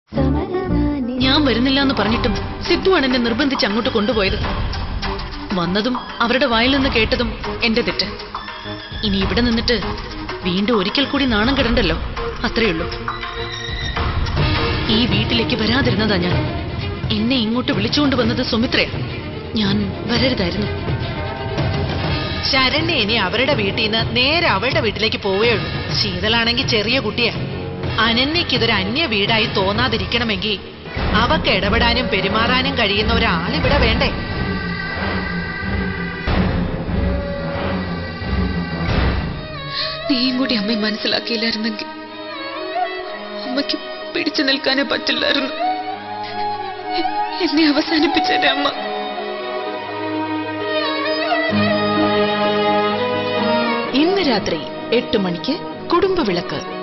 ഞാൻ വരുന്നില്ല എന്ന് പറഞ്ഞിട്ടും സിദ്ധുവാണ് എന്നെ നിർബന്ധിച്ച് അങ്ങോട്ട് കൊണ്ടുപോയത് വന്നതും അവരുടെ വായിൽ നിന്ന് കേട്ടതും എന്റെ തെറ്റ് ഇനി ഇവിടെ നിന്നിട്ട് വീണ്ടും ഒരിക്കൽ കൂടി നാണം കിടണ്ടല്ലോ അത്രയുള്ളൂ ഈ വീട്ടിലേക്ക് വരാതിരുന്നതാ ഞാൻ എന്നെ ഇങ്ങോട്ട് വിളിച്ചുകൊണ്ട് വന്നത് സുമിത്രയാ ഞാൻ വരരുതായിരുന്നു ശരണ്യ ഇനി അവരുടെ വീട്ടിൽ നിന്ന് നേരെ അവളുടെ വീട്ടിലേക്ക് പോവുകയുള്ളൂ ശീതളാണെങ്കിൽ ചെറിയ കുട്ടിയാ അനന്യക്ക് ഇതൊരു അന്യ വീടായി തോന്നാതിരിക്കണമെങ്കിൽ അവക്ക് ഇടപെടാനും പെരുമാറാനും കഴിയുന്ന ഒരാളിവിടെ വേണ്ടേ നീയും കൂടി അമ്മയെ മനസ്സിലാക്കിയില്ലായിരുന്നെങ്കിൽ അമ്മയ്ക്ക് പിടിച്ചു നിൽക്കാനേ പറ്റില്ലായിരുന്നു എന്നെ അവസാനിപ്പിച്ചേരെ അമ്മ ഇന്ന് രാത്രി എട്ട് മണിക്ക് കുടുംബവിളക്ക്